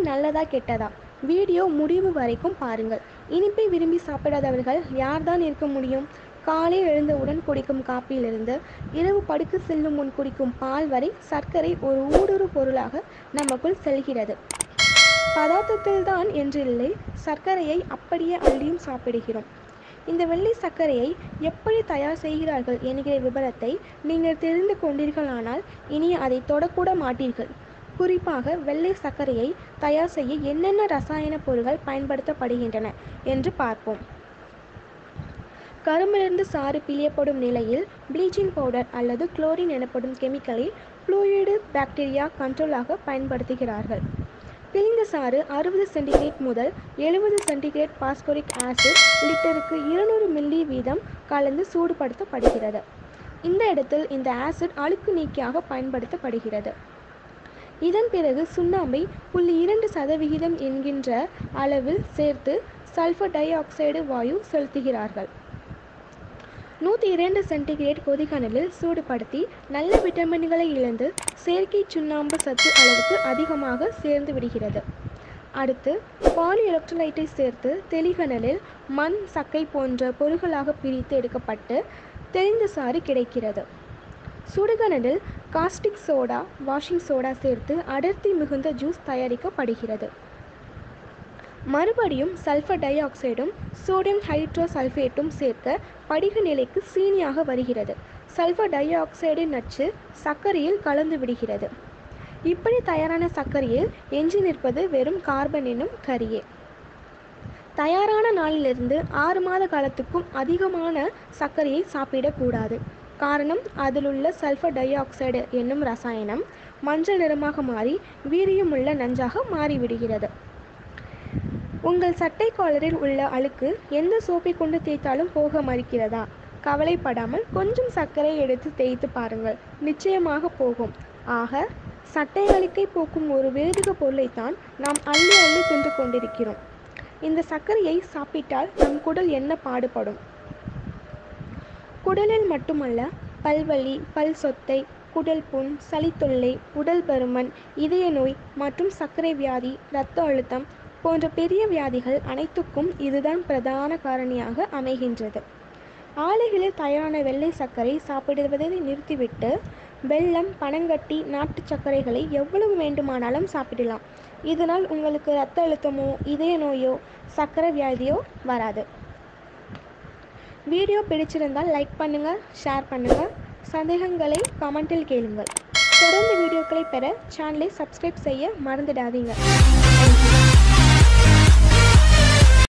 நல்லதா கெட்டதா வீடியோ முடிவு வரைக்கும் பாருங்கள் இனிப்பை விரும்பி சாப்பிடாதவர்கள் யார்தான் இருக்க முடியும் காலை எழுந்தவுடன் குடிக்கும் காப்பியிலிருந்து இரவு படுக்க செல்லும் முன் குடிக்கும் பால் வரை சர்க்கரை ஒரு ஊடுரு பொருளாக நமக்குள் செல்கிறது பதார்த்தத்தில்தான் என்றில்லை சர்க்கரையை அப்படியே அள்ளியும் சாப்பிடுகிறோம் இந்த வெள்ளை சர்க்கரையை எப்படி தயார் செய்கிறார்கள் என்கிற விபரத்தை நீங்கள் தெரிந்து கொண்டீர்களானால் இனி அதை தொடக்கூட மாட்டீர்கள் குறிப்பாக வெள்ளை சர்க்கரையை தயார் செய்ய என்னென்ன ரசாயன பொருட்கள் பயன்படுத்தப்படுகின்றன என்று பார்ப்போம் கரும்பிலிருந்து சாறு பிழியப்படும் நிலையில் ப்ளீச்சிங் பவுடர் அல்லது குளோரின் எனப்படும் கெமிக்கலை ஃப்ளூயிடு பாக்டீரியா கண்ட்ரோலாக பயன்படுத்துகிறார்கள் பிழிந்த சாறு அறுபது சென்டிகிரேட் முதல் எழுபது சென்டிகிரேட் பாஸ்போரிக் ஆசிட் லிட்டருக்கு இருநூறு மில்லி வீதம் கலந்து சூடுபடுத்தப்படுகிறது இந்த இடத்தில் இந்த ஆசிட் அழுக்கு நீக்கியாக பயன்படுத்தப்படுகிறது இதன் பிறகு சுண்ணாம்பை புள்ளி இரண்டு சதவிகிதம் என்கின்ற அளவில் சேர்த்து சல்ஃபர் டை ஆக்சைடு வாயு செலுத்துகிறார்கள் நூற்றி இரண்டு சென்டிகிரேட் கொதிகனலில் சூடுபடுத்தி நல்ல விட்டமின்களை இழந்து செயற்கை சுண்ணாம்பு சத்து அளவுக்கு அதிகமாக சேர்ந்து விடுகிறது அடுத்து பாலி எலக்ட்ரோலைட்டை சேர்த்து தெளிகனலில் மண் சக்கை போன்ற பொருள்களாக பிரித்து எடுக்கப்பட்டு தெளிந்த சாறு கிடைக்கிறது சுடுகனலில் காஸ்டிக் சோடா வாஷிங் சோடா சேர்த்து அடர்த்தி மிகுந்த ஜூஸ் தயாரிக்கப்படுகிறது மறுபடியும் சல்ஃபர் டை ஆக்சைடும் சோடியம் ஹைட்ரோசல்ஃபேட்டும் சேர்க்க படிக நிலைக்கு சீனியாக வருகிறது சல்ஃபர் டை ஆக்சைடு நச்சு சர்க்கரையில் கலந்து விடுகிறது இப்படி தயாரான சர்க்கரையில் எஞ்சி நிற்பது வெறும் கார்பன் என்னும் கரியே தயாரான நாளிலிருந்து ஆறு மாத காலத்துக்கும் அதிகமான சர்க்கரையை சாப்பிடக்கூடாது காரணம் அதிலுள்ள சல்ஃபர் டை ஆக்சைடு என்னும் ரசாயனம் மஞ்சள் நிறமாக மாறி வீரியமுள்ள நஞ்சாக மாறிவிடுகிறது உங்கள் சட்டை காலரில் உள்ள அழுக்கு எந்த சோப்பை கொண்டு தேய்த்தாலும் போக மறுக்கிறதா கவலைப்படாமல் கொஞ்சம் சர்க்கரை எடுத்து தேய்த்து பாருங்கள் நிச்சயமாக போகும் ஆக சட்டை அழுக்கை போக்கும் ஒரு வேதிக பொருளைத்தான் நாம் அள்ளி அள்ளி தின்று கொண்டிருக்கிறோம் இந்த சர்க்கரையை சாப்பிட்டால் நம் குடல் என்ன பாடுபடும் குடலில் மட்டுமல்ல பல்வலி பல் சொத்தை குடல் புண் சளித்தொல்லை உடல் பருமன் இதய நோய் மற்றும் சர்க்கரை வியாதி இரத்த அழுத்தம் போன்ற பெரிய வியாதிகள் அனைத்துக்கும் இதுதான் பிரதான காரணியாக அமைகின்றது ஆலைகளில் தயாரான வெள்ளை சர்க்கரை சாப்பிடுவதை நிறுத்திவிட்டு வெல்லம் பனங்கட்டி நாட்டு சர்க்கரைகளை எவ்வளவு வேண்டுமானாலும் சாப்பிடலாம் இதனால் உங்களுக்கு இரத்த அழுத்தமோ இதய நோயோ சர்க்கரை வியாதியோ வராது வீடியோ பிடிச்சிருந்தால் லைக் பண்ணுங்கள் ஷேர் பண்ணுங்கள் சந்தேகங்களை கமெண்டில் கேளுங்கள் தொடர்ந்து வீடியோக்களை பெற சேனலை சப்ஸ்கிரைப் செய்ய மறந்துடாதீங்க